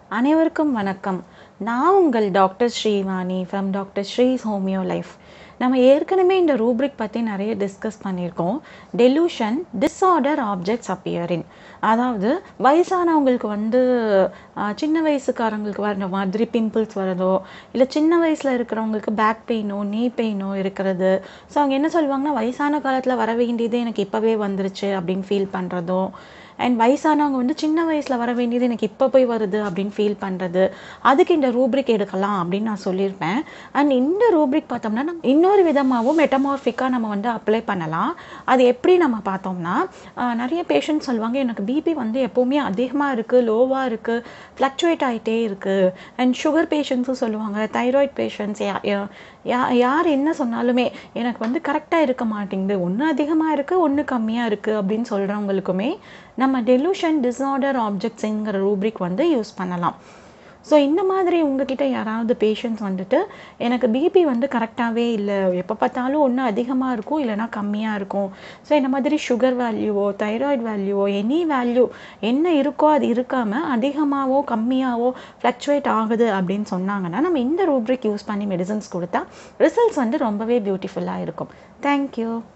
அனைவருக்கும் வணக்கம் நான் உங்கள் doctor Srivani from doctor Sri's homeo life நம்ம ஏற்கனவே இந்த ரூப்ரிக் பற்றி நிறைய டிஸ்கஸ் பண்ணியிருக்கோம் டெலூஷன் டிஸார்டர் ஆப்ஜெக்ட்ஸ் அப்பியரின் அதாவது வயசானவங்களுக்கு வந்து ஆஹ், சின்ன வயசுக்காரங்களுக்கு வர மாதிரி பிம்பிள்ஸ் வரதோ இல்லை சின்ன வயசில் இருக்கிறவங்களுக்கு பேக் பெயினோ நீ பெயினோ இருக்கிறது ஸோ அவங்க என்ன சொல்லுவாங்கன்னா வயசான காலத்தில் வர வேண்டியது எனக்கு இப்போவே வந்துருச்சு அப்படின்னு ஃபீல் பண்ணுறதோ அண்ட் வயசானவங்க வந்து சின்ன வயசில் வர வேண்டியது எனக்கு இப்போ போய் வருது அப்படின்னு ஃபீல் பண்ணுறது அதுக்கு இந்த ரூப்ரிக் எடுக்கலாம் அப்படின்னு நான் சொல்லியிருப்பேன் அண்ட் இந்த ரூப்ரிக் பார்த்தோம்னா நம்ம இன்னொரு விதமாகவும் மெட்டமார்ஃபிக்காக நம்ம வந்து அப்ளை பண்ணலாம் அது எப்படி நம்ம பார்த்தோம்னா ஆஹ், நிறைய பேஷண்ட் சொல்லுவாங்க எனக்கு பிபி வந்து எப்போவுமே அதிகமாக இருக்குது லோவாக இருக்குது ஃப்ளக்சுவேட் ஆகிட்டே இருக்குது அண்ட் சுகர் பேஷண்ட்ஸும் சொல்லுவாங்க தைராய்ட் பேஷண்ட்ஸ் யா யார் என்ன சொன்னாலுமே எனக்கு வந்து கரெக்டாக இருக்க மாட்டேங்குது ஒன்று அதிகமாக இருக்குது ஒன்று கம்மியாக இருக்குது அப்படின்னு சொல்கிறவங்களுக்குமே நம்ம டெலூஷன் டிஸார்டர் ஆப்ஜெக்ட்ஸுங்கிற ரூப்ரிக் வந்து யூஸ் பண்ணலாம் ஸோ இந்த மாதிரி உங்ககிட்ட யாராவது பேஷண்ட்ஸ் வந்துட்டு எனக்கு பிபி வந்து கரெக்டாகவே இல்லை எப்போ பார்த்தாலும் ஒன்று அதிகமாக இருக்கும் இல்லைனா கம்மியாக இருக்கும் ஸோ இந்த மாதிரி சுகர் வேல்யூவோ தைராய்டு வேல்யூவோ எனி வேல்யூ என்ன இருக்கோ அது இருக்காமல் அதிகமாகவோ கம்மியாகவோ ஃப்ளக்சுவேட் ஆகுது அப்படின்னு சொன்னாங்கன்னா நம்ம இந்த ரூப்ரிக் யூஸ் பண்ணி மெடிசன்ஸ் கொடுத்தா ரிசல்ட்ஸ் வந்து ரொம்பவே பியூட்டிஃபுல்லாக இருக்கும் தேங்க்யூ